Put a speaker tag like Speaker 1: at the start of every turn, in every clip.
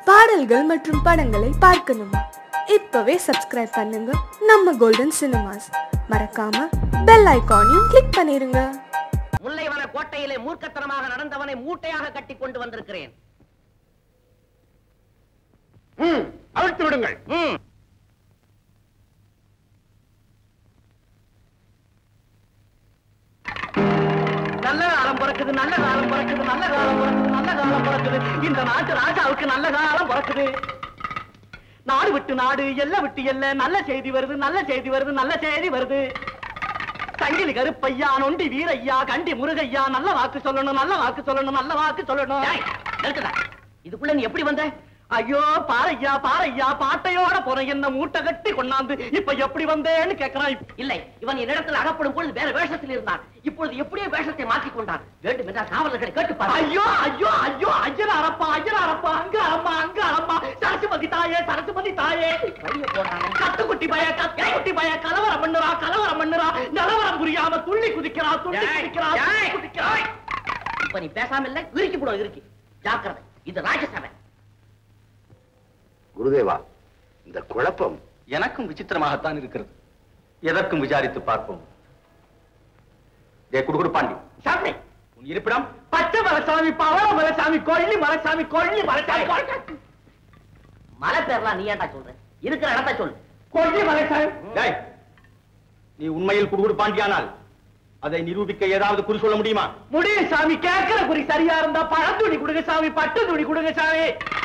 Speaker 1: பாடல்கள் மற்றும் படங்களை பார்க்கணுமா இப்பவே சப்ஸ்கிரைப் பண்ணுங்க நம்ம கோல்டன் சினிமாஸ் மறக்காம பெல் ஐகானையும் கிளிக் பண்ணிருங்க
Speaker 2: முல்லைவன கோட்டையிலே மூர்க்கத்தனமாக நடந்தவனை மூட்டையாக கட்டி கொண்டு வந்திருக்கிறேன்
Speaker 3: ம், அவிழ்த்து விடுங்கள்
Speaker 2: ம். நல்ல காலம் பிறக்குது நல்ல காலம் பிறக்குது நல்ல காலம் பிறக்குது நல்ல காலம் பிறக்குது இந்த நாட்டு ராஜாவுக்கு நல்ல காலம் பிறக்குது நாடு விட்டு நாடு எல்லை விட்டு எல்லை நல்ல செய்தி வருது நல்ல செய்தி வருது நல்ல செய்தி வருது சங்கிலி கருப்பையா நொண்டி வீரையா கண்டி முருகையா நல்ல வாக்கு சொல்லணும் நல்ல வாக்கு சொல்லணும் நல்ல வாக்கு சொல்லணும் இதுக்குள்ள நீ எப்படி வந்த ஐயோ பாரையா பாரையா பாட்டையோட போற என்ன மூட்டை கட்டி கொண்டாந்து இப்ப எப்படி வந்தேன்னு கேக்குறான் இல்லை இவன் என்னிடத்தில் அகப்படும் பொழுது வேற வேஷத்தில் இருந்தான் இப்பொழுது எப்படியோ வேஷத்தை மாற்றிக் கொண்டான் வேண்டும் என்றால் காவலர்களை கேட்டுப்பார் ஐயோ ஐயோ ஐயோ ஐயர் அரப்பா ஐயர் அரப்பா அங்க அரம்மா அங்க அரம்மா சரசுமதி தாயே சரசுமதி தாயே கையை போடானே கத்துக்குட்டி பய கத்துக்குட்டி பய கலவரம் பண்ணுறா கலவரம் பண்ணுறா நிலவரம் புரியாம துள்ளி குதிக்கிறா துள்ளி குதிக்கிறா துள்ளி குதிக்கிறா இப்ப நீ பேசாம இல்ல இறுக்கி போடும் இறுக்கி ஜாக்கிரதை இது ராஜசபை
Speaker 3: குருதேவா இந்த குழப்பம்
Speaker 4: எனக்கும் விசித்திரமாகத்தான் இருக்கிறது எதற்கும் விசாரித்து பார்ப்போம் டே குடுகுடு பாண்டி
Speaker 2: சாமி
Speaker 4: உன் இருப்பிடம்
Speaker 2: பச்சை மலைசாமி பவள மலைசாமி கொள்ளி மலைசாமி கொள்ளி மலைசாமி கொள்ளி- மலை பேர்லாம் நீ ஏன்டா சொல்ற இருக்கிற இடத்த சொல்லு கொள்ளி மலைசாமி
Speaker 4: டேய், நீ உண்மையில் குடுகுடு பாண்டியானால் அதை நிரூபிக்க ஏதாவது குறி சொல்ல முடியுமா
Speaker 2: முடியும் சாமி கேட்கிற குறி சரியா இருந்தா பழத்துணி கொடுங்க சாமி பட்டு துணி கொடுங்க சாமி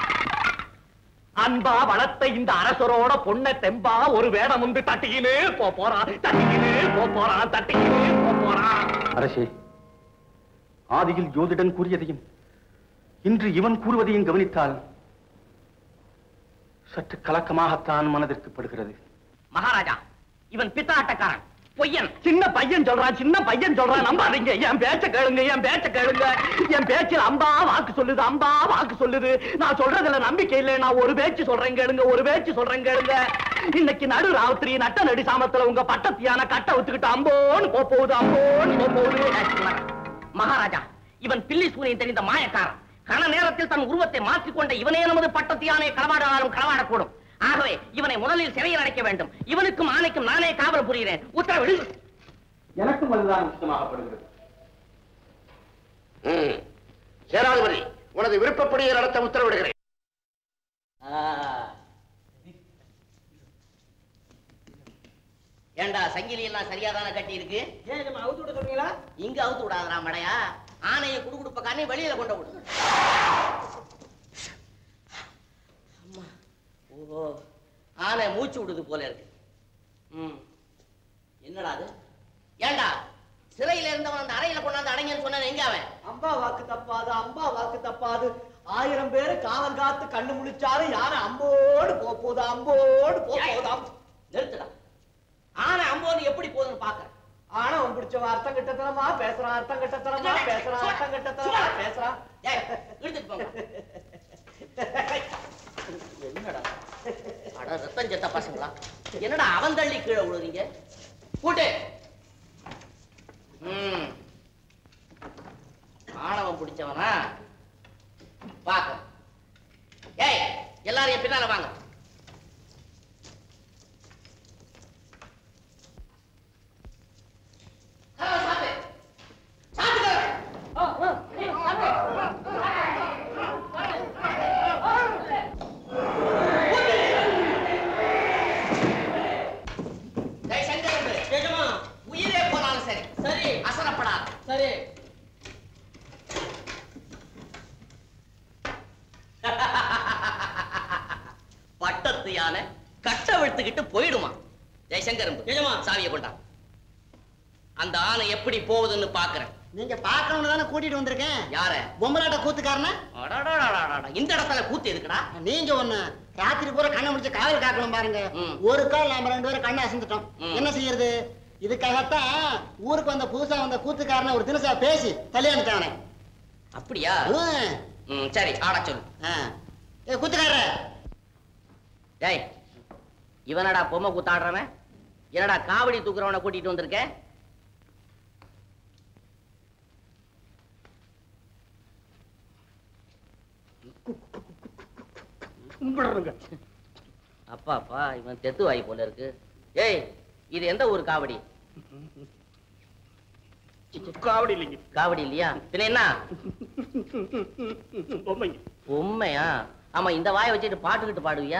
Speaker 2: அன்பா வளர்த்த இந்த அரசரோட பொண்ண தெம்பா ஒரு வேடம் வந்து தட்டிக்கினு போ போறான் தட்டிக்கினு போ போறான் தட்டிக்கினு போ போறான்
Speaker 4: அரசே ஆதியில் ஜோதிடன் கூறியதையும் இன்று இவன் கூறுவதையும் கவனித்தால் சற்று கலக்கமாகத்தான் மனதிற்கு படுகிறது
Speaker 2: மகாராஜா இவன் பித்தாட்டக்காரன் பொய்யன் சின்ன பையன் சொல்றான் சின்ன பையன் சொல்றான் நம்பாதீங்க என் பேச்ச கேளுங்க என் பேச்ச கேளுங்க என் பேச்சில் அம்பா வாக்கு சொல்லுது அம்பா வாக்கு சொல்லுது நான் சொல்றதுல நம்பிக்கை இல்லை நான் ஒரு பேச்சு சொல்றேன் கேளுங்க ஒரு பேச்சு சொல்றேன் கேளுங்க இன்னைக்கு நடு ராத்திரி நட்ட நடி சாமத்துல உங்க பட்டத்தியான கட்ட ஒத்துக்கிட்டு அம்போன்னு போ போகுது அம்போன்னு போ போகுது மகாராஜா இவன் பில்லி சூரியன் தெரிந்த மாயக்காரன் கன நேரத்தில் தன் உருவத்தை மாற்றிக்கொண்ட இவனே நமது பட்டத்தியானை களவாடினாலும் களவாடக்கூடும் ஆகவே இவனை முதலில் சிறையில் அடைக்க வேண்டும் இவனுக்கும் ஆணைக்கும் நானே காவல் புரிகிறேன் உத்தரவிடு
Speaker 4: எனக்கும் அதுதான் இஷ்டமாகப்படுகிறது
Speaker 3: ம். சேனாதிபதி உனது விருப்பப்படியே நடத்த உத்தரவிடுகிறேன்
Speaker 2: ஏண்டா சங்கிலி எல்லாம் சரியாதான கட்டி இருக்கு இங்க அவுத்து விடாதடா மடையா ஆணையை குடுகுடுப்ப காணி வெளியில கொண்டு விடு அம்மா. ஓஹோ ஆனை மூச்சு விடுது போல இருக்கு ம் என்னடா அது ஏண்டா சிறையில இருந்தவன் அந்த அறையில கொண்டாந்து அடைங்கன்னு சொன்னது எங்க அவன்
Speaker 5: அம்பா வாக்கு தப்பாது அம்பா வாக்கு தப்பாது ஆயிரம் பேரு காவல் காத்து கண்ணு முழிச்சாலும் யாரும் அம்போடு போ போகுது அம்போடு போ போகுதாம்
Speaker 2: நிறுத்துடா ஆனை அம்போன்னு எப்படி போகுதுன்னு பாக்குறேன்
Speaker 5: ஆனா அவன் பிடிச்சவன் அர்த்தம் கட்டத்தனமா பேசுறான் அர்த்தம் கட்டத்தனமா பேசுறான் அர்த்தம் கட்டத்தனமா பேசுறான்
Speaker 2: ஏய், இழுத்துட்டு போங்க என்னடா அட ரத்தம் செத்த பசங்களா என்னடா அவன் தள்ளி கீழே விழுறீங்க கூட்டு ம் ஆணவம் பிடிச்சவனா பாக்க ஏய் எல்லாரும் என் பின்னால வாங்க கதவை சாத்து. சாத்து கதவை. டேய் சங்கரம்பு. உயிரே போனாலும் சரி சரி அசரப்படாது சரி பட்டத்து யானை கட்ட விழுத்துக்கிட்டு போயிடுமா ஜெய்சங்கரம்பு சாவியை கொண்டா அந்த ஆனை எப்படி போகுதுன்னு பாக்குறேன்
Speaker 5: நீங்க பாக்கணும்னு தானே கூட்டிட்டு வந்திருக்கேன்
Speaker 2: யார
Speaker 5: பொம்மலாட்ட கூத்துக்காரன
Speaker 2: அடடடடடட. இந்த இடத்துல கூத்து எதுக்குடா
Speaker 5: நீங்க ஒண்ணு ராத்திரி பூரா கண்ணை முடிச்சு காவல் காக்கணும் பாருங்க
Speaker 2: ம்.
Speaker 5: ஒரு கால் நாம ரெண்டு பேரும் கண்ணை அசந்துட்டோம்
Speaker 2: ம்.
Speaker 5: என்ன செய்யறது இதுக்காகத்தான் ஊருக்கு வந்த புதுசா வந்த கூத்துக்காரன ஒரு தினசா பேசி கல்யாணிட்டானே
Speaker 2: அப்படியா
Speaker 5: ம்.
Speaker 2: ம், சரி ஆட சொல்லு
Speaker 5: ஆ. ஏ கூத்துக்காரர
Speaker 2: டேய் இவனடா பொம்மை கூத்தாடுறவன் என்னடா காவடி தூக்குறவனை கூட்டிட்டு வந்திருக்க கும்பிடுறேங்க
Speaker 6: அப்பா அப்பா இவன் தெத்து வாய் போல இருக்கு ஏய் இது எந்த ஊர் காவடி
Speaker 2: காவடி இல்லைங்க
Speaker 6: காவடி இல்லையா பின்ன என்ன
Speaker 2: பொம்மைங்க
Speaker 6: உண்மையா ஆமா இந்த வாயை வச்சுட்டு பாட்டுக்கிட்டு பாடுவியா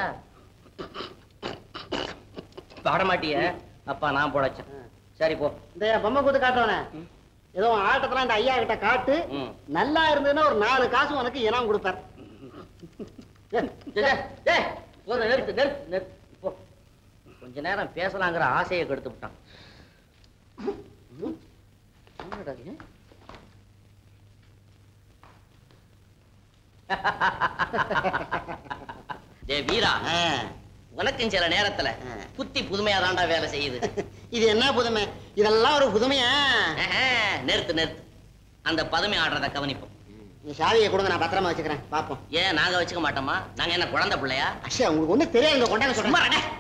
Speaker 6: பாட மாட்டிய அப்பா நான் போடச்சேன் சரி போ
Speaker 5: இந்த பொம்மை கூத்து காட்டுறவனே ஏதோ உன் ஆட்டத்தெல்லாம் இந்த ஐயா கிட்ட காட்டு
Speaker 6: ம்.
Speaker 5: நல்லா இருந்ததுன்னா ஒரு நாலு காசு உனக்கு இனம் கொடுப்பார்
Speaker 6: டேய், டேய், டேய், போதும், நிறுத்து நிறுத்து நிறுத்து போ கொஞ்ச நேரம் பேசலாங்கிற ஆசையை கெடுத்து விட்டான் ம்? என்னடா இது? டேய் வீரா உனக்கும் சில நேரத்துல புத்தி புதுமையா தாண்டா வேலை செய்யுது
Speaker 5: இது என்ன புதுமை இதெல்லாம் ஒரு புதுமையா
Speaker 6: ஆஹா, நிறுத்து நிறுத்து அந்த பதுமை ஆடுறத கவனிப்போம்
Speaker 5: நீ சாவியை கொடுங்க நான் பத்திரமா வச்சுக்கிறேன் பாப்போம்
Speaker 6: ஏன் நாங்க வச்சுக்க மாட்டோமா நாங்க என்ன குழந்தை பிள்ளையா
Speaker 5: அஷா உங்களுக்கு ஒண்ணு தெரியாது கொண்டாங்க
Speaker 6: சும்மா
Speaker 5: சொல்றேன்
Speaker 6: இருடா.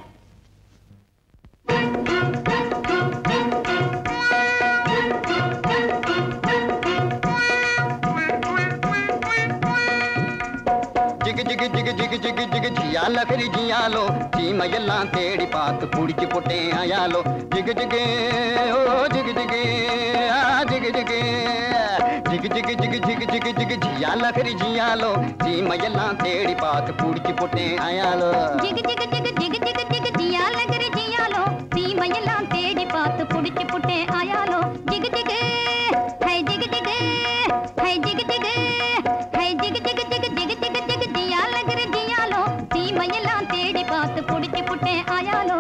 Speaker 7: ஜிகு ஜிகு ஜிகு ஜிகு ஜிகு ஜிகு ஜியால கரி ஜியாலோ சீமையெல்லாம் தேடி பார்த்து புடிச்சு போட்டேன் ஆயாலோ ஜிகு ஜிகு ஓ ஜிகு ஜிகு ஆ ஜிகு ஜிகு ஜிகு ஜிகு ஜிகு ஜிகு ஜிகு ஜிகு ஜியால கரி ஜியாலோ சீமையெல்லாம் தேடி பார்த்து புடிச்சு போட்டேன் ஆயாலோ
Speaker 8: ஜிகு ஜிகு ஜிகு ஜிகு ஜிகு ஜிகு ஜியால கரு ஜியாலோ சீமையெல்லாம் தேடி பார்த்து புடிச்சு புட்டேன் ஆயாலோ ஜிகு ஜிகு ஹை ஜிகு ஜிகு ஹை ஜிகு ஜிகு ஹை ஜிகு ஜிகு ஜிகு ஜிகு ஜிகு ஜிகு ஜியால கரு ஜியாலோ சீமையெல்லாம் தேடி பார்த்து புடிச்சு புட்டேன் ஆயாலோ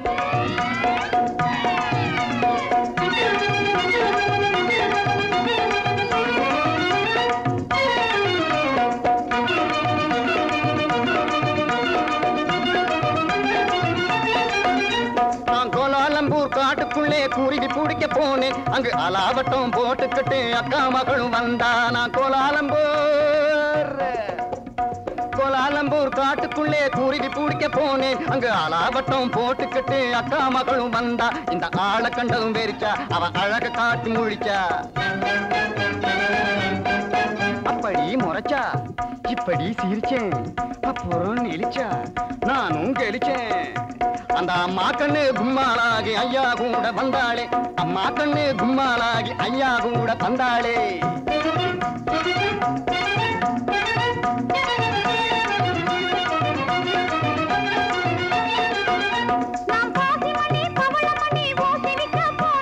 Speaker 7: நான் கோலாலம்பூர் காட்டுக்குள்ளே குருவி பிடிக்க போனேன் அங்கு அலாவட்டம் போட்டுக்கிட்டு அக்கா மகளும் வந்தா நான் கோலாலம்பூர் கோலாலம்பூர் காட்டுக்குள்ளே குருவி பிடிக்க போனேன் அங்கு அலாவட்டம் போட்டுக்கிட்டு அக்கா மகளும் வந்தா இந்த ஆளை கண்டதும் வெறிச்சா அவ அழக காட்டி முழிச்சா அப்படி முறைச்சா இப்படி சிரிச்சேன் அப்புறம் நெளிச்சா நானும் கெளிச்சேன் அந்த அம்மா கண்ணு கும்மாளாகி ஐயா கூட வந்தாளே அம்மா கண்ணு கும்மாளாகி ஐயா கூட வந்தாளே
Speaker 8: நான் பாசிமணி பவளமணி ஓசி விற்க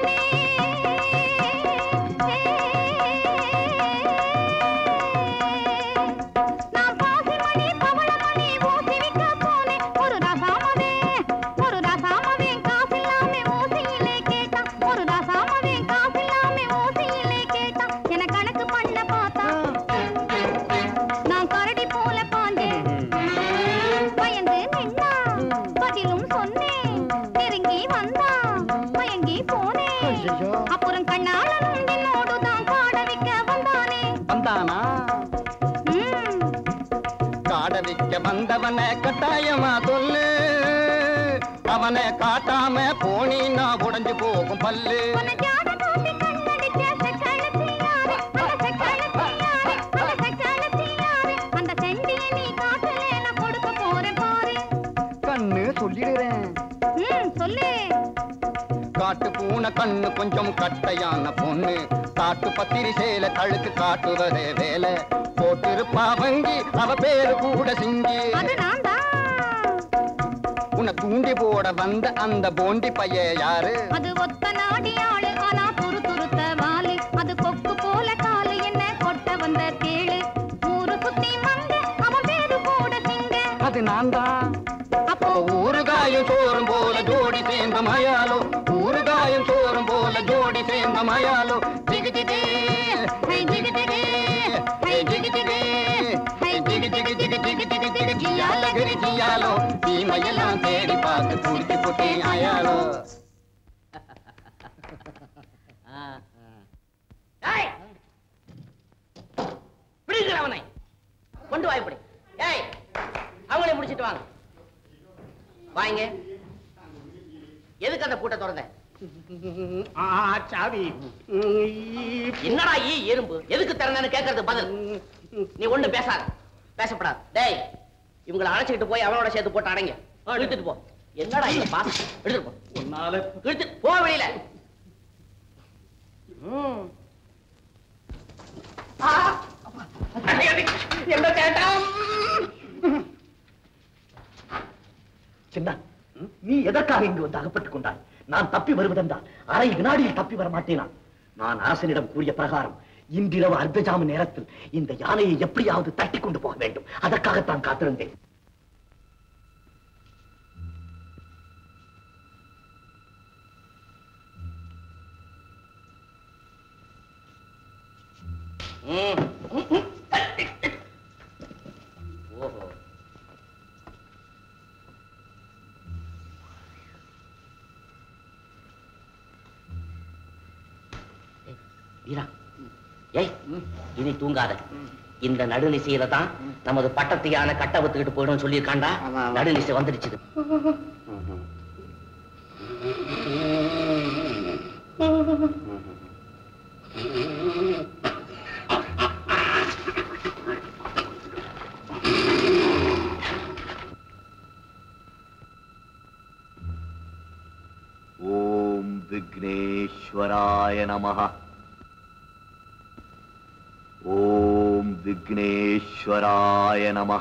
Speaker 8: போனேன் நான் பாசிமணி பவளமணி ஓசி விற்க போனேன் ஒரு ரசாமவே ஒரு ரசாமவே காசில்லாமே ஓசியிலே கேட்டான் ஒரு ரசாமவே காசில்லாமே ஓசியிலே கேட்டான் என கணக்கு பண்ண பார்த்தா நான் கரடி போல பாந்தேன் பயந்து நின்னா பதிலும் சொன்னேன் நெருங்கி வந்தா மயங்கி போனேன் அப்புறம் கண்ணாளனும் என்னோடு தான் பாட வைக்க வந்தானே
Speaker 7: வந்தானா
Speaker 8: ம்,
Speaker 7: காட வைக்க வந்தவனை கட்டாயமா சொல்லு அவனை காட்டாம போனீன்னா உடைஞ்சு போகும் பல்லு
Speaker 8: உன்னை ஜாட காட்டி கண்ணடிச்ச செக்கழுத்தியாரே, அந்த செக்கழுத்தியாரே, அந்த செக்கழுத்தியாரே, அந்த செண்டிய நீ காட்டலே நான் கொடுக்க போறேன் பாரு
Speaker 7: கண்ணு சொல்லிடுறேன்
Speaker 8: ம் சொல்லு
Speaker 7: காட்டு பூனை கண்ணு கொஞ்சம் கட்டையான பொண்ணு காட்டு பத்திரி சேல கழுத்து காட்டுவதே வேலை போட்டிருப்பா வங்கி அவ பேரு கூட சிங்கி
Speaker 8: அது நான் தான்
Speaker 7: உன்னை தூண்டி போட வந்த அந்த போண்டி பைய யாரு
Speaker 8: அது ஒத்த நாடி ஆளு ஆனா துரு துருத்த வாலு அது கொக்கு போல காலு என்ன கொட்ட வந்த கேளு ஊரு சுத்தி மங்க அவன் பேரு கூட சிங்க
Speaker 7: அது நான் தான்
Speaker 8: அப்போ
Speaker 7: ஊறுகாயும் சோறும் போல ஜோடி சேர்ந்த மயாலோ ஊறுகாயும் சோறும் போல ஜோடி சேர்ந்த மயாலோ ஜிகு ஜிகு
Speaker 8: ஹை ஜிகு ஜிகு ஹை ஜிகு ஜிகு
Speaker 7: ஹை ஜிகு ஜிகு ஜிகு ஜிகு ஜிகு ஜிகு ஜியால கிரி ஜியாலோ தீமையெல்லாம் தேடி பார்த்து புடிச்சு புட்டி ஆயாலோ
Speaker 6: ஆ, ஆ. ஏய்! பிடிக்கிற அவனை கொண்டு வா இப்படி ஏய் அவங்களே முடிச்சிட்டு வாங்க வாங்க எதுக்கு அந்த பூட்டை திறந்த
Speaker 2: ஆ, சாவி ம்,
Speaker 6: என்னடா ஈ எறும்பு எதுக்கு திறந்தேன்னு கேட்கறது பதில் நீ ஒண்ணு பேசாத பேசப்படாது டேய் இவங்களை அழைச்சிட்டு போய் அவனோட சேர்த்து போட்டு அடைங்க இழுத்துட்டு போ என்னடா இந்த பாஸ் எடுத்துட்டு போ
Speaker 4: உன்னால
Speaker 6: இழுத்து போ வெளியில ம். ஆ! அடி, அடி. எங்க கேட்டா
Speaker 2: சின்ன நீ எதற்காக இங்கு வந்து அகப்பட்டுக் கொண்டாய் நான் தப்பி வருவதென்றால் அரை வினாடியில் தப்பி வர மாட்டேனா நான் அரசனிடம் கூறிய பிரகாரம் இன்றிரவு அர்த்தஜாம நேரத்தில் இந்த யானையை எப்படியாவது தட்டி கொண்டு போக வேண்டும் அதற்காகத்தான் காத்திருந்தேன்
Speaker 6: ம். ஓஹோ ஏய், வீரா ஏய் இனி தூங்காத இந்த நடுநிசையில தான் நமது பட்டத்து யானை கட்ட வித்துக்கிட்டு போயிடும் சொல்லியிருக்காண்டா நடுநிசை வந்துடுச்சு
Speaker 2: ஓம் விக்னேஸ்வராய நமः ஓம் விக்னேஸ்வராய நமः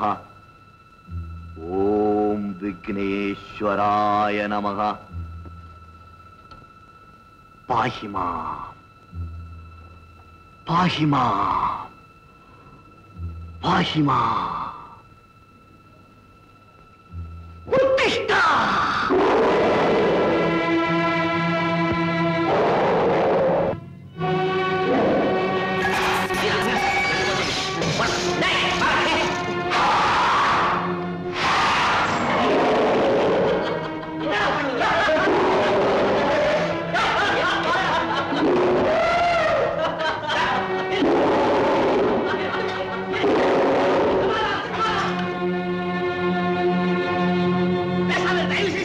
Speaker 2: ஓம் விக்னேஸ்வராய நமः பாஹிமா பாஹிமா பாஹிமா உத்திஷ்டா
Speaker 6: பேசாம தயவு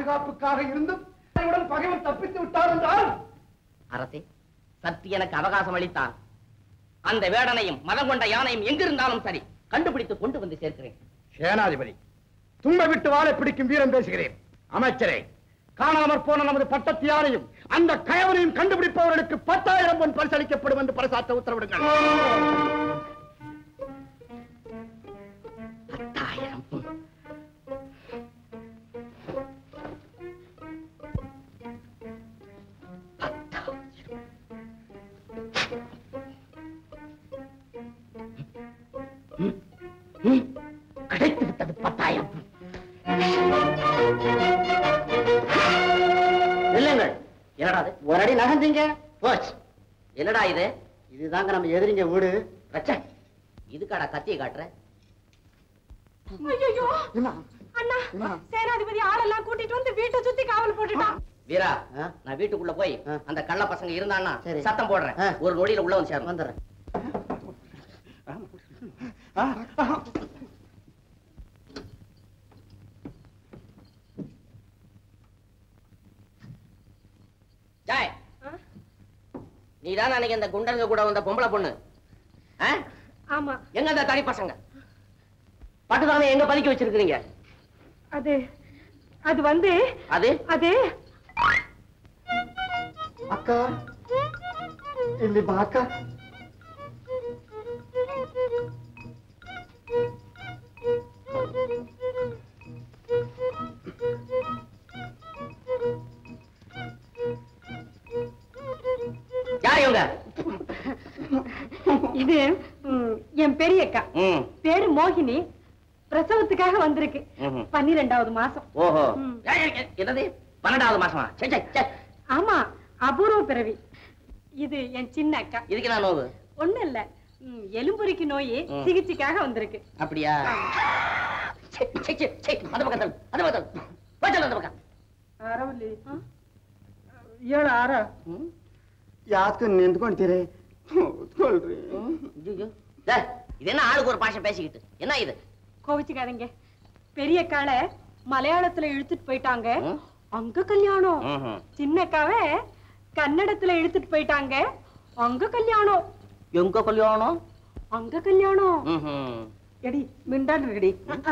Speaker 3: பாதுகாப்புக்காக இருந்தும் உடன் பகைவன் தப்பித்து விட்டார் என்றால்
Speaker 6: அரசே சற்று எனக்கு அவகாசம் அளித்தால் அந்த வேடனையும் மதம் கொண்ட யானையும் எங்கிருந்தாலும் சரி கண்டுபிடித்து கொண்டு வந்து சேர்க்கிறேன்
Speaker 3: சேனாதிபதி தும்ப விட்டு வாழை பிடிக்கும் வீரம் பேசுகிறேன் அமைச்சரே காணாமற் போன நமது பட்டத்து யானையும் அந்த கயவனையும் கண்டுபிடிப்பவர்களுக்கு பத்தாயிரம் பொன் பரிசளிக்கப்படும் என்று பரிசாத்த உத்தரவிடுங்கள்
Speaker 6: பத்தாயிரம் பொன். பத்தாயிரம். ம், ம், கிடைத்து விட்டது பத்தாயிரம் பொன். இல்லைங்கள் என்னடா அது
Speaker 2: ஒரு அடி நகர்ந்தீங்க
Speaker 6: போச்சு என்னடா இது
Speaker 2: இதுதாங்க நம்ம எதிரிங்க வீடு
Speaker 6: ரச்ச இதுக்காடா கத்தியை காட்டுற
Speaker 1: ஐயோ அண்ணா சேனாதிபதி ஆளெல்லாம் கூட்டிட்டு வந்து வீட்டை சுத்தி காவல் போட்டுட்டான்
Speaker 6: வீரா
Speaker 2: ஆ?
Speaker 6: நான் வீட்டுக்குள்ள போய்
Speaker 2: ஆ.
Speaker 6: அந்த கள்ள பசங்க இருந்தான்னா
Speaker 2: சரி.
Speaker 6: சத்தம் போடுறேன்
Speaker 2: ஆ.
Speaker 6: ஒரு நொடியில உள்ள வந்து சேரும்
Speaker 2: வந்துடுறேன்
Speaker 6: ஜாய் நீ தான் அன்னைக்கு இந்த குண்டங்க கூட வந்த பொம்பளை பொண்ணு ஆ?
Speaker 1: ஆமா
Speaker 6: எங்க அந்த தனி பசங்க பட்டுதானே எங்க பதுக்கி வச்சிருக்கீங்க
Speaker 1: அது அது வந்து
Speaker 6: அது
Speaker 1: அது
Speaker 2: அக்கா இல்லைப்பா அக்கா
Speaker 6: யார் இவங்க
Speaker 1: இது ம், என் பெரிய அக்கா
Speaker 6: ம்
Speaker 1: பேரு மோகினி பிரசவத்துக்காக வந்திருக்கு
Speaker 6: ம்ஹும்.
Speaker 1: பன்னிரெண்டாவது மாசம்
Speaker 6: ஓஹோ
Speaker 1: ம்.
Speaker 6: ஏய், ஏய், ஏய், என்னது பன்னெண்டாவது மாசமா சே சே, சே.
Speaker 1: ஆமா அபூர்வ பிறவி இது என் சின்ன அக்கா
Speaker 6: இதுக்கு நான் நோவு
Speaker 1: ஒண்ணு இல்ல ம், எலும்புரிக்கு நோய்
Speaker 6: ம்.
Speaker 1: சிகிச்சைக்காக வந்திருக்கு
Speaker 6: அப்படியா சே, சே, சே, சே, அந்த பக்கம் தள்ளு, அந்த பக்கம் தள்ளு. போய் தள்ளு, அந்த பக்கம்
Speaker 2: ಅರವಲ್ಲಿ ಏಳು ಆರ
Speaker 6: ம்,
Speaker 2: ಯಾಕೆ ನಿಂತ್ಕೊಂತೀರಿ ಕೂತ್ಕೊಳ್ರಿ
Speaker 6: ஐயையோ. டேய், இது என்ன ஆளுக்கு ஒரு பாஷை பேசிக்கிட்டு என்ன இது
Speaker 1: கோவிச்சுக்காதீங்க பெரிய அக்காளை மலையாளத்துல இழுத்துட்டு போயிட்டாங்க
Speaker 6: ம்?
Speaker 1: அங்க கல்யாணம்
Speaker 6: ம்ஹும்.
Speaker 1: சின்ன அக்காவை கன்னடத்துல இழுத்துட்டு போயிட்டாங்க அங்க கல்யாணம்
Speaker 6: எங்க கல்யாணம்
Speaker 1: அங்க கல்யாணம்
Speaker 6: ம்ஹும்.
Speaker 2: ಎಡಿ ಮಿಂಡಾಡ್ರಿ ಎಡಿ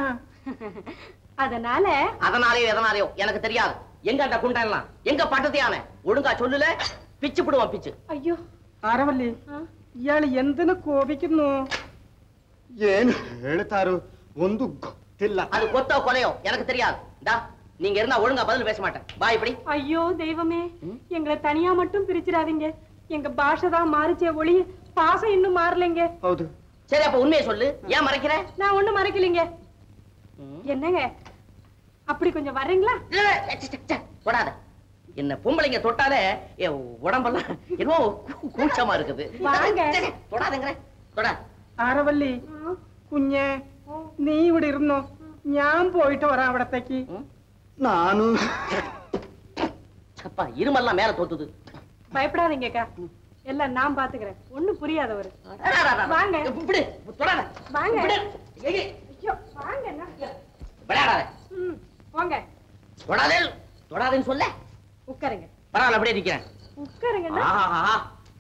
Speaker 1: அதனால
Speaker 6: அதனாலயோ எதனாலயோ எனக்கு தெரியாது எங்க அந்த குண்டெல்லாம் எங்க பட்டத்து யானை ஒழுங்கா சொல்லுல பிச்சு பிடுவான் பிச்சு
Speaker 1: ஐயோ
Speaker 2: ಅರವಲ್ಲಿ
Speaker 1: ஆ,
Speaker 2: ಇಯಾಳು ಎಂದನ ಕೋಬಿക്കുന്നു ಏನು ಹೇಳ್ತಾರು ಒಂದು ಗೊತ್ತಿಲ್ಲ
Speaker 6: அது கொத்தோ கொலையோ எனக்கு தெரியாது டா நீங்க இருந்தா ஒழுங்கா பதில் பேச மாட்டேன் பா இப்படி
Speaker 1: ஐயோ தெய்வமே எங்களை தனியா மட்டும் பிரிச்சிடாதீங்க எங்க பாஷை தான் மாறிச்சே ஒளி பாசம் இன்னும் மாறலைங்க
Speaker 2: ಹೌದು
Speaker 6: சரி அப்ப உண்மையை சொல்லு ஏன் மறைக்கிற
Speaker 1: நான் ஒண்ணும் மறைக்கலைங்க என்னங்க அப்படி கொஞ்சம் வர்றீங்களா
Speaker 6: இல்ல, இல்ல, ச்சே, ச்சே, ச்சே, தொடாத என்ன பொம்பளைங்க தொட்டாலே என் உடம்பெல்லாம் என்னமோ கூ- கூச்சமா இருக்குது
Speaker 1: வாங்க.
Speaker 6: ச்சே, ச்சே, தொடாதங்கிற தொட
Speaker 2: ആരവല്ലി കുഞ്ഞെ നീ ഇവിടെ ഇരുന്നോ ഞാൻ പോയിട്ട് വരാം അവിടത്തേക്ക്
Speaker 6: ம்?
Speaker 2: നാനു
Speaker 6: சப்பா இருமெல்லாம் மேல தொத்துது
Speaker 1: பயப்படாதீங்க அக்கா எல்லாம் நான் பாத்துக்கிறேன் ஒண்ணும் புரியாதவர் வாங்க.
Speaker 6: இப்படி தொடாத
Speaker 1: வாங்க.
Speaker 6: இப்படி. ஏய், ஏய்,
Speaker 1: ஐயோ வாங்க அண்ணா.
Speaker 6: விளையாடாத
Speaker 1: ம், போங்க
Speaker 6: தொடாதே தொடாதேன்னு சொல்ல
Speaker 1: உட்காருங்க
Speaker 6: பரவாயில்ல அப்படியே நிக்கிறேன்
Speaker 1: உட்காருங்க அண்ணா.
Speaker 6: ஆஹா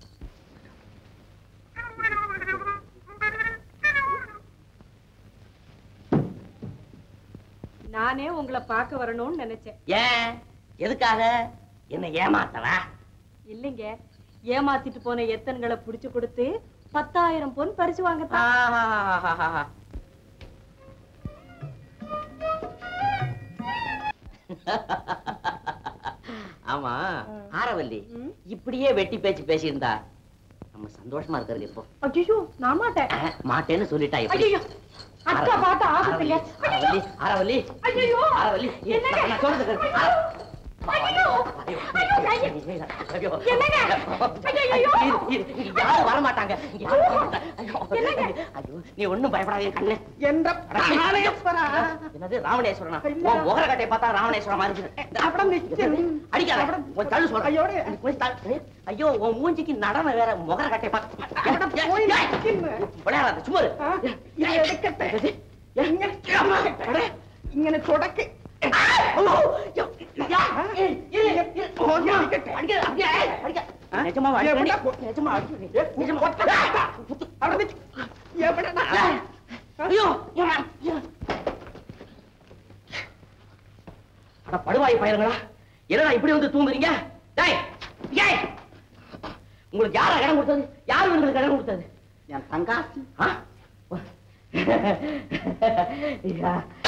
Speaker 1: நானே உங்களை பார்க்க வரணும்னு நினைச்சேன்
Speaker 6: ஏன் எதுக்காக என்ன ஏமாத்தவா
Speaker 1: இல்லைங்க ஏமாத்திட்டு போன எத்தன்களை புடிச்சு கொடுத்து பத்தாயிரம் பொன் பரிசு வாங்கத்தான்
Speaker 6: ஆஹாஹாஹாஹா. ஆமா ஆரவல்லி இப்படியே வெட்டி பேச்சு பேசியிருந்தா நம்ம சந்தோஷமா இருக்கிறது இப்போ
Speaker 1: ஐயோ நான் மாட்டேன்
Speaker 6: அஹ், மாட்டேன்னு சொல்லிட்டா எப்படி
Speaker 1: ஐயோ அக்கா பாட்டு ஆபத்துங்க
Speaker 6: ஆரவல்லி ஆரவல்லி
Speaker 1: ஐயோ
Speaker 6: ஆரவல்லி
Speaker 1: என்னங்க?
Speaker 6: நான் சொல்றது கேளு.
Speaker 1: ஐயோ ஐயோ கையை
Speaker 6: ஐயோ.
Speaker 1: என்னங்க? ஐயையோ.
Speaker 6: இரு, இரு, இங்க யாரும் வரமாட்டாங்க இங்க யாரும் வரமாட்டாங்க. ஐயோ. ஐயோ, நீ ஒண்ணும் பயப்படாதே கண்ணு
Speaker 2: ಎಂದ್ರ ಪ್ರಾಣೇಶ್ವರ
Speaker 6: என்னது ராவணேஸ்வரனா உன் முகர கட்டை பார்த்தா ராவணேஸ்வரன் மாதிரி இருக்கு.
Speaker 2: അവിടെ നിൽക്കുന്നു
Speaker 6: அடிக்காத கொஞ்சம் தள்ளு சொல்றேன்
Speaker 2: ஐயோடே.
Speaker 6: கொஞ்சம் தள்ளு. ஐயோ உன் மூஞ்சிக்கு நடன வேற முகர கட்டை பார்த்து
Speaker 2: അവിടെ പോയി നിൽക്കുന്നു
Speaker 6: விளையாடாத சும்மா இரு.
Speaker 2: ആ, ഇത് എടുക്കട്ടെ
Speaker 6: என்னது?
Speaker 2: ഇങ്ങനെ ഇങ്ങനെ തുടക്ക്
Speaker 6: ஐயோ, ஐயோ, நிஜமாவா
Speaker 3: எப்படிடா
Speaker 6: அடிக்கிறேன்?
Speaker 3: கொ-
Speaker 6: நிஜமா அடிக்கிறேன்.
Speaker 3: ஏ,
Speaker 6: நிஜமா.
Speaker 3: கொட்ட- அவனை வச்சு- எப்படிடா?
Speaker 6: ஐயோ ஏம்மா? ஐயோ. அட படுவாய் பயிர்களா என்னடா இப்படி வந்து தூங்குறீங்க டேய் ஏய் உங்களுக்கு யாரா இடம் கொடுத்தது யார் உங்களுக்கு இடம் கொடுத்தது
Speaker 3: என் தங்காசி
Speaker 6: ஆ? ஐயா.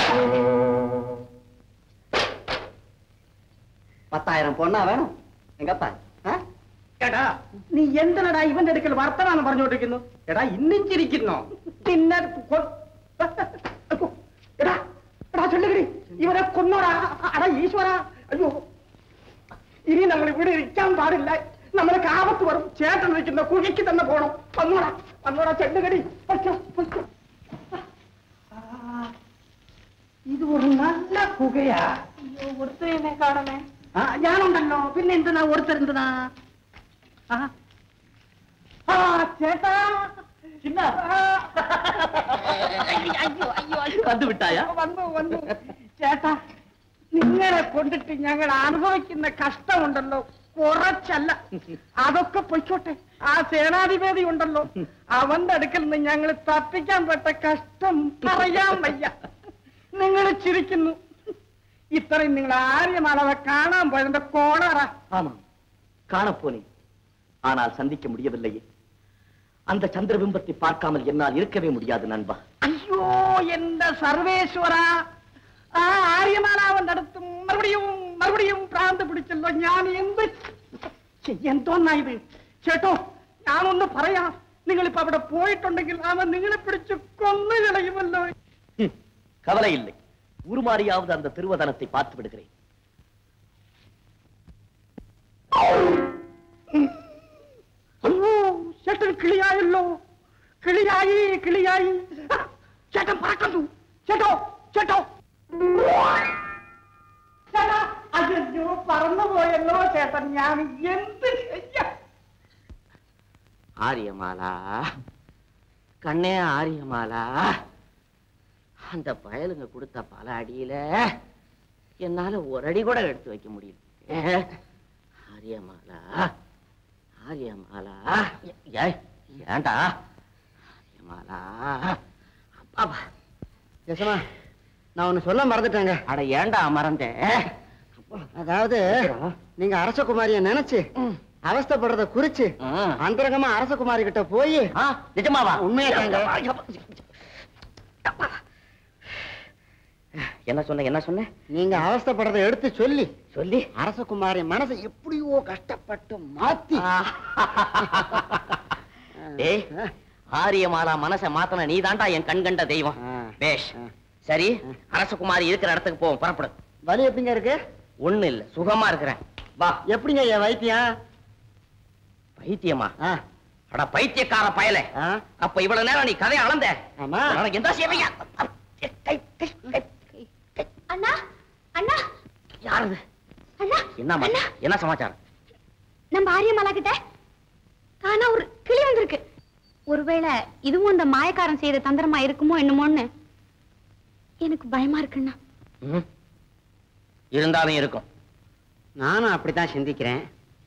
Speaker 3: பத்தாயிரம் பொண்ணா வேணும் எங்கப்பா ആ?
Speaker 2: എടാ നീ എന്തിനടാ ഇവന്റെ അടുക്കൽ വർത്തമാനം പറഞ്ഞോണ്ടിരിക്കുന്നു എടാ ഇന്നും ചിരിക്കുന്നു പിന്നെ കൊ- എടാ എടാ ചൊല്ലുകടി ഇവനെ കൊന്നോടാ അടാ ഈശ്വര അയ്യോ ഇനി നമ്മൾ ഇവിടെ ഇരിക്കാൻ പാടില്ല നമ്മൾക്ക് ആപത്ത് വരും ചേട്ടൻ നിൽക്കുന്ന കുഴിക്ക് തന്നെ പോണം വന്നോടാ വന്നോടാ ചെല്ലുകടി പറ്റോ പറ്റോ ഇത് ഒരു നല്ല പുകയാ ഒരുത്തനെ കാണണേ ആ ഞാനുണ്ടല്ലോ പിന്നെ എന്തിനാ ഒരുത്തരെന്തിനാ ആ ആ ചേട്ടാ ചിന്ന
Speaker 6: வந்து விட்டாயா
Speaker 2: വന്നു വന്നു ചേട്ടാ നിങ്ങളെ കൊണ്ടിട്ട് ഞങ്ങൾ അനുഭവിക്കുന്ന കഷ്ടമുണ്ടല്ലോ കുറച്ചല്ല അതൊക്കെ പൊയ്ക്കോട്ടെ ആ സേനാധിപതി ഉണ്ടല്ലോ അവന്റെ അടുക്കൽ നിന്ന് ഞങ്ങൾ തപ്പിക്കാൻ പെട്ട കഷ്ടം പറയാൻ വയ്യ നിങ്ങൾ ചിരിക്കുന്നു ഇത്രയും നിങ്ങൾ ആര്യമാളവെ കാണാൻ പോയതിന്റെ കോണറ
Speaker 6: ஆமாம் காணப்போனேன் ஆனால் சந்திக்க முடியவில்லையே அந்த சந்திரபிம்பத்தை பார்க்காமல் என்னால் இருக்கவே முடியாது நண்பா
Speaker 2: അയ്യോ എന്റെ സർവേശ്വര ആ ആര്യമാലാവന്റെ അടുത്ത് മറുപടിയും മറുപടിയും ഭ്രാന്ത് പിടിച്ചല്ലോ ഞാൻ എന്ത് ചെയ്യാൻ തോന്നാ ഇത് ചേട്ടോ ഞാനൊന്ന് പറയാം നിങ്ങളിപ്പോ അവിടെ പോയിട്ടുണ്ടെങ്കിൽ അവൻ നിങ്ങളെ പിടിച്ച് കൊന്നു കളയുമല്ലോ
Speaker 6: ஹம், கவலை இல்லை உருமாறியாவது அந்த திருவதனத்தை பார்த்து விடுகிறேன்
Speaker 2: അയ്യോ ചേട്ടൻ കിളിയായല്ലോ കിളിയായി കിളിയായി ആ, ചേട്ടൻ പറക്കുന്നു ചേട്ടോ ചേട്ടോ ചേട്ടാ അയ്യോ പറന്നുപോയല്ലോ ചേട്ടൻ ഞാൻ എന്ത് ചെയ്യാം
Speaker 6: ஆரியமாலா கண்ணே ஆரியமாலா அந்த பயலுங்க கொடுத்த பல அடியில என்னால ஒரு அடி கூட எடுத்து வைக்க முடியல ஏ, ஆரியமாலா ஆரியமாலா ஏ- ஏய், ஏன்டா ஆரியமாலா அப்பா
Speaker 3: யசமா நான் ஒண்ணு சொல்ல மறந்துட்டேங்க
Speaker 6: அட ஏன்டா மறந்தேன்
Speaker 3: அதாவது நீங்க அரசகுமாரிய நினைச்சு அவஸ்தைப்படுறத குறிச்சு
Speaker 6: ம்.
Speaker 3: அந்தரங்கமா அரசகுமாரி கிட்ட போய்
Speaker 6: ஆ, நிஜமாவா
Speaker 3: உண்மையாதாங்க.
Speaker 6: என்ன சொன்ன என்ன சொன்ன
Speaker 3: நீங்க அவஸ்தைப்படுறத எடுத்து சொல்லி
Speaker 6: சொல்லி
Speaker 3: அரசகுமாரி மனசை எப்படியோ கஷ்டப்பட்டு மாத்தி
Speaker 6: டேய் ஆரியமாலா மனச மாத்தன நீ தாண்டா என் கண் கண்ட தெய்வம்
Speaker 3: ஆ.
Speaker 6: பேஷ்
Speaker 3: ஆ.
Speaker 6: சரி அரசகுமாரி இருக்கிற இடத்துக்கு போவோம் புறப்படு
Speaker 3: வலி எப்படிங்க இருக்கு
Speaker 6: ஒண்ணு இல்ல சுகமா இருக்கிறேன் வா
Speaker 3: எப்படிங்க என் வைத்தியம்
Speaker 6: பைத்தியமா
Speaker 3: ஆ,
Speaker 6: அட பைத்தியக்கார பயலே
Speaker 3: ஆ,
Speaker 6: அப்ப இவ்வளவு நேரம் நீ கதையை அளந்த
Speaker 3: ஆமா.
Speaker 6: உனக்கு எந்த சேவையா கை கை கை கை
Speaker 8: அண்ணா அண்ணா
Speaker 6: யாரு
Speaker 8: அண்ணா
Speaker 6: என்ன
Speaker 8: அண்ணா
Speaker 6: என்ன சமாச்சாரம்
Speaker 8: நம்ம ஆரியமாலா கிட்ட காணா ஒரு கிளி வந்திருக்கு ஒருவேளை இதுவும் அந்த மாயக்காரன் செய்த தந்திரமா இருக்குமோ என்னமோன்னு எனக்கு பயமா இருக்குண்ணா
Speaker 6: ம். இருந்தாலும் இருக்கும்
Speaker 3: நானும் அப்படித்தான் சிந்திக்கிறேன்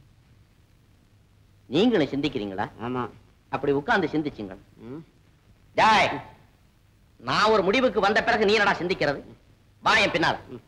Speaker 6: நீங்களும் சிந்திக்கிறீங்களா
Speaker 3: ஆமா
Speaker 6: அப்படி உட்கார்ந்து சிந்திச்சுங்க
Speaker 3: ம்.
Speaker 6: டேய் நான் ஒரு முடிவுக்கு வந்த பிறகு நீ என்னடா சிந்திக்கிறது வா என் பின்னால
Speaker 3: ம்.